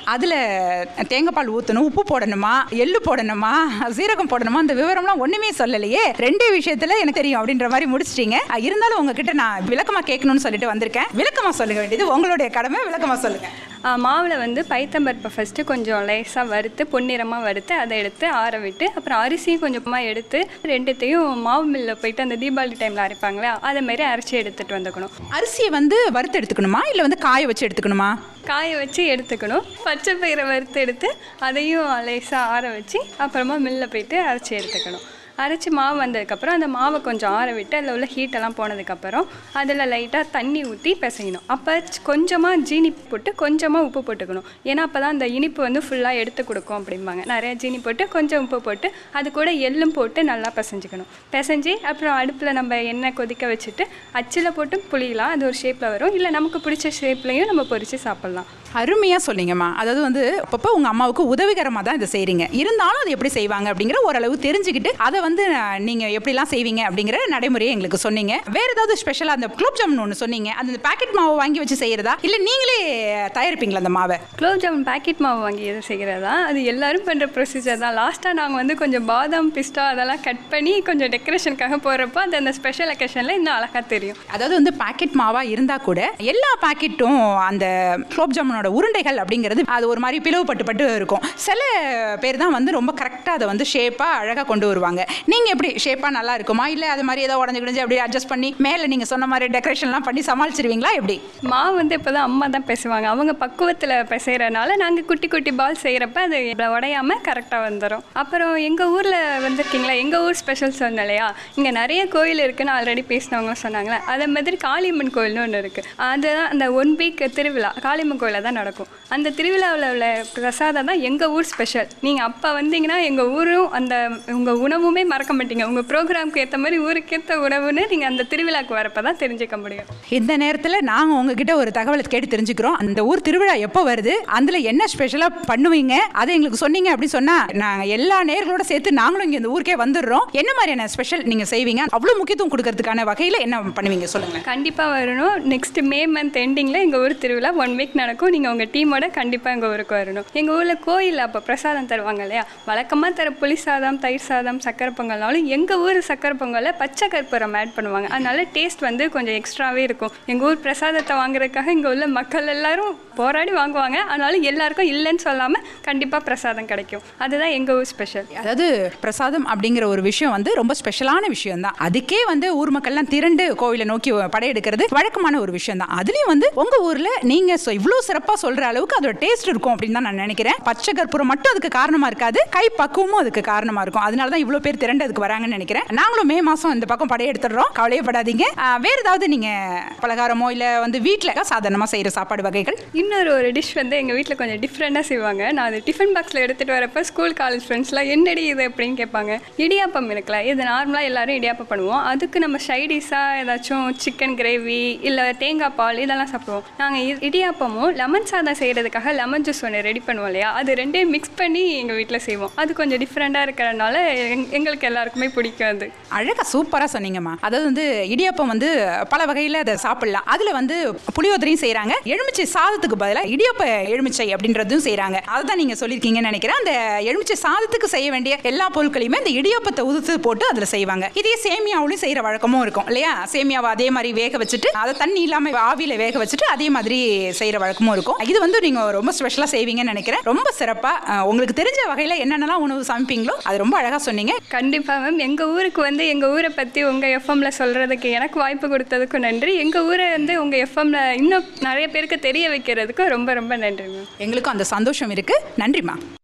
அதில் தேங்காய் பால் ஊற்றணும் உப்பு போடணுமா எள்ளு போடணுமா சீரகம் போடணுமா அந்த விவரம்லாம் ஒன்றுமே சொல்லலையே ரெண்டே விஷயத்தில் எனக்கு தெரியும் அப்படின்ற மாதிரி முடிச்சிட்டீங்க அஹ், இருந்தாலும் உங்ககிட்ட நான் விளக்கமாக கேட்கணும்னு சொல்லிட்டு வந்திருக்கேன் விளக்கமாக சொல்ல வேண்டியது உங்களுடைய கடமை விளக்கமாக சொல்லுங்கள் மாவில் வந்து பைத்தம்பருப்பை ஃபஸ்ட்டு கொஞ்சம் லேசாக வறுத்து பொன்னிறமாக வறுத்து அதை எடுத்து ஆற விட்டு அப்புறம் அரிசியும் கொஞ்சமாக எடுத்து ரெண்டுத்தையும் மாவு மில்லில் போயிட்டு அந்த தீபாவளி டைமில் அரைப்பாங்களே அதை மாதிரி அரைச்சி எடுத்துகிட்டு வந்துக்கணும் அரிசியை வந்து வறுத்து எடுத்துக்கணுமா இல்லை வந்து காய வச்சு எடுத்துக்கணுமா காய வச்சு எடுத்துக்கணும் பச்சை பயிரை வறுத்து எடுத்து அதையும் லேசாக ஆற வச்சு அப்புறமா மில்லில் போயிட்டு அரைச்சி எடுத்துக்கணும் அரைச்சி மாவு வந்ததுக்கப்புறம் அந்த மாவை கொஞ்சம் ஆற விட்டு அதில் உள்ள ஹீட்டெல்லாம் போனதுக்கப்புறம் அதில் லைட்டாக தண்ணி ஊற்றி பிசையணும் அப்போ கொஞ்சமாக ஜீனி போட்டு கொஞ்சமாக உப்பு போட்டுக்கணும் ஏன்னா அப்போ தான் அந்த இனிப்பு வந்து ஃபுல்லாக எடுத்து கொடுக்கும் அப்படிம்பாங்க நிறைய ஜீனி போட்டு கொஞ்சம் உப்பு போட்டு அது கூட எள்ளும் போட்டு நல்லா பிசைஞ்சுக்கணும் பிசைஞ்சு அப்புறம் அடுப்பில் நம்ம எண்ணெய் கொதிக்க வச்சுட்டு அச்சில் போட்டு புளியலாம் அது ஒரு ஷேப்பில் வரும் இல்லை நமக்கு பிடிச்ச ஷேப்லையும் நம்ம பொரித்து சாப்பிட்லாம் அருமையாக சொன்னீங்கம்மா அதாவது வந்து அப்பப்போ உங்கள் அம்மாவுக்கு உதவிகரமாக தான் இதை செய்கிறீங்க இருந்தாலும் அது எப்படி செய்வாங்க அப்படிங்கிற ஓரளவு தெரிஞ்சுக்கிட்டு அதை வந்து நீங்கள் எப்படிலாம் செய்வீங்க அப்படிங்கிற நடைமுறையை எங்களுக்கு சொன்னீங்க வேறு ஏதாவது ஸ்பெஷலாக அந்த குலோப் ஜாமுன் ஒன்று சொன்னீங்க அந்த பேக்கெட் மாவை வாங்கி வச்சு செய்கிறதா இல்லை நீங்களே தயாரிப்பீங்களா அந்த மாவை குலோப் ஜாமுன் பாக்கெட் மாவு வாங்கி எது செய்கிறதா அது எல்லாரும் பண்ணுற ப்ரொசீஜர் தான் லாஸ்ட்டாக நாங்கள் வந்து கொஞ்சம் பாதாம் பிஸ்டா அதெல்லாம் கட் பண்ணி கொஞ்சம் டெக்கரேஷனுக்காக போகிறப்போ அது அந்த ஸ்பெஷல் அக்கேஷனில் இன்னும் அழகாக தெரியும் அதாவது வந்து பாக்கெட் மாவா இருந்தா கூட எல்லா பாக்கெட்டும் அந்த குலோப் ஜாமுனோட உருண்டைகள் அப்படிங்கிறது அது ஒரு மாதிரி பிளவுபட்டு பட்டு இருக்கும் சில பேர் தான் வந்து ரொம்ப கரெக்டாக அதை வந்து ஷேப்பாக அழகாக கொண்டு வருவாங்க நீங்கள் எப்படி ஷேப்பாக நல்லா இருக்குமா இல்லை அது மாதிரி ஏதோ உடஞ்சு கிடஞ்சு அப்படியே அட்ஜஸ்ட் பண்ணி மேலே நீங்கள் சொன்ன மாதிரி டெக்கரேஷன்லாம் பண்ணி சமாளிச்சிருவீங்களா எப்படி மாவு வந்து இப்போ தான் அம்மா தான் பேசுவாங்க அவங்க பக்குவத்தில் பிசைகிறனால நாங்கள் குட்டி குட்டி பால் செய்கிறப்ப அது உடையாமல் கரெக்டாக வந்துடும் அப்புறம் எங்கள் ஊரில் வந்திருக்கீங்களா எங்கள் ஊர் ஸ்பெஷல் சொன்னேன் இல்லையா இங்கே நிறைய கோயில் இருக்குன்னு ஆல்ரெடி பேசினவங்க சொன்னாங்களே அதே மாதிரி காளியம்மன் கோயில்னு ஒன்று இருக்குது அதுதான் அந்த ஒன் வீக் திருவிழா காளியம்மன் கோயிலில் தான் நடக்கும் அந்த திருவிழாவில் உள்ள பிரசாதம் தான் எங்கள் ஊர் ஸ்பெஷல் நீங்கள் அப்போ வந்தீங்கன்னா எங்கள் ஊரும் அந்த உங்கள் உணவுமே மறக்க மாட்டீங்க உங்கள் ப்ரோக்ராம்க்கு ஏற்ற மாதிரி ஊருக்கேற்ற உணவுன்னு நீங்கள் அந்த திருவிழாக்கு வரப்போ தான் தெரிஞ்சுக்க முடியும் இந்த நேரத்தில் நாங்கள் உங்ககிட்ட ஒரு தகவலை கேட்டு தெரிஞ்சுக்கிறோம் அந்த ஊர் திருவிழா எப்போ வருது அதில் என்ன ஸ்பெஷலாக பண்ணுவீங்க அதை எங்களுக்கு சொன்னீங்க அப்படின்னு சொன்னால் நாங்கள் எல்லா நேர்களோட சேர்த்து நாங்களும் இங்கே இந்த ஊருக்கே வந்துடுறோம் என்ன மாதிரியான ஸ்பெஷல் நீங்கள் செய்வீங்க அவ்வளோ முக்கியத்துவம் கொடுக்கறதுக்கான வகையில் என்ன பண்ணுவீங்க சொல்லுங்கள் கண்டிப்பாக வரணும் நெக்ஸ்ட் மே மந்த் எண்டிங்கில் எங்கள் ஊர் திருவிழா ஒன் வீக் நடக்கும் நீங்கள் உங்கள் டீமோட கண்டிப்பாக எங்கள் ஊருக்கு வரணும் எங்கள் ஊரில் கோயில் அப்போ பிரசாதம் தருவாங்க இல்லையா வழக்கமாக தர புளி சாதம் தயிர் சாதம் சக்கரை பொங்கல்னாலும் எங்கள் ஊர் சக்கரை பொங்கலில் பச்சை கற்பூரம் ஆட் பண்ணுவாங்க அதனால டேஸ்ட் வந்து கொஞ்சம் எக்ஸ்ட்ராவே இருக்கும் எங்கள் ஊர் பிரசாதத்தை வாங்குறதுக்காக இங்கே உள்ள மக்கள் எல்லாரும் போராடி வாங்குவாங்க அதனால எல்லாருக்கும் இல்லைன்னு சொல்லாமல் கண்டிப்பாக பிரசாதம் கிடைக்கும் அதுதான் எங்கள் ஊர் ஸ்பெஷல் அதாவது பிரசாதம் அப்படிங்கிற ஒரு விஷயம் வந்து ரொம்ப ஸ்பெஷலான விஷயம் தான் அதுக்கே வந்து ஊர் மக்கள்லாம் திரண்டு கோவிலை நோக்கி படையெடுக்கிறது வழக்கமான ஒரு விஷயம் தான் அதுலயும் வந்து உங்க ஊர்ல நீங்க சொ- இவ்வளவு சிறப்பா சொல்ற அளவுக்கு அதோட டேஸ்ட் இருக்கும் அப்படின்னு தான் நான் நினைக்கிறேன் பச்சை கற்பூரம் மட்டும் அதுக்கு காரணமா இருக்காது கை பக்குவமும் அதுக்கு காரணமா இருக்கும் அதனால தான் இவ்வளவு பேர் திரண்டு அதுக்கு வராங்கன்னு நினைக்கிறேன் நாங்களும் மே மாசம் இந்த பக்கம் படையெடுத்துடுறோம் கவலையப்படாதீங்க ஆஹ், வேற ஏதாவது நீங்க பலகாரமோ இல்ல வந்து வீட்டுல சாதாரணமா செய்யற சாப்பாடு வகைகள் இன்னொரு ஒரு டிஷ் வந்து எங்கள் வீட்டில் கொஞ்சம் டிஃப்ரெண்ட்டாக செய்வாங்க நான் அது டிஃபன் பாக்ஸில் எடுத்துகிட்டு வரப்போ ஸ்கூல் காலேஜ் ஃப்ரெண்ட்ஸ்லாம் என்னடி இது அப்படின்னு கேட்பாங்க இடியாப்பம் இருக்குல்ல இது நார்மலாக எல்லாரும் இடியாப்பம் பண்ணுவோம் அதுக்கு நம்ம சைடிஷாக ஏதாச்சும் சிக்கன் கிரேவி இல்லை தேங்காய் பால் இதெல்லாம் சாப்பிடுவோம் நாங்கள் இடியாப்பமும் லெமன் சாதம் செய்கிறதுக்காக லெமன் ஜூஸ் ஒன்று ரெடி பண்ணுவோம் இல்லையா அது ரெண்டையும் மிக்ஸ் பண்ணி எங்கள் வீட்டில் செய்வோம் அது கொஞ்சம் டிஃப்ரெண்ட்டாக இருக்கிறனால எங்- எங்களுக்கு எல்லாருக்குமே பிடிக்கும் அது அழகா சூப்பரா சொன்னீங்கம்மா அதாவது வந்து இடியாப்பம் வந்து பல வகையில அதை சாப்பிடலாம் அதுல வந்து புளியோதரையும் செய்றாங்க எலுமிச்சை சாதத்துக்கு பதிலா இடியாப்ப எலுமிச்சை அப்படின்றதும் செய்றாங்க அதுதான் நீங்க சொல்லியிருக்கீங்கன்னு நினைக்கிறேன் அந்த எலுமிச்சை சாதத்துக்கு செய்ய வேண்டிய எல்லா பொருட்களையுமே இந்த இடியாப்பத்தை உதுத்து போட்டு அதுல செய்வாங்க இதே சேமியாவிலையும் செய்யற வழக்கமும் இருக்கும் இல்லையா சேமியாவை அதே மாதிரி வேக வச்சுட்டு அதை தண்ணி இல்லாம ஆவியில வேக வச்சுட்டு அதே மாதிரி செய்யற வழக்கமும் இருக்கும் இது வந்து நீங்க ரொம்ப ஸ்பெஷலா செய்வீங்கன்னு நினைக்கிறேன் ரொம்ப சிறப்பா அஹ், உங்களுக்கு தெரிஞ்ச வகையில என்னென்னலாம் உணவு சமைப்பீங்களோ அது ரொம்ப அழகா சொன்னீங்க கண்டிப்பாக மேம் எங்கள் ஊருக்கு வந்து எங்கள் ஊரை பற்றி உங்கள் எஃப்எம்ல சொல்கிறதுக்கு எனக்கு வாய்ப்பு கொடுத்ததுக்கும் நன்றி எங்கள் ஊரை வந்து உங்கள் எஃப்எம்ல இன்னும் நிறைய பேருக்கு தெரிய வைக்கிறதுக்கும் ரொம்ப ரொம்ப நன்றி மேம் எங்களுக்கும் அந்த சந்தோஷம் இருக்கு நன்றிம்மா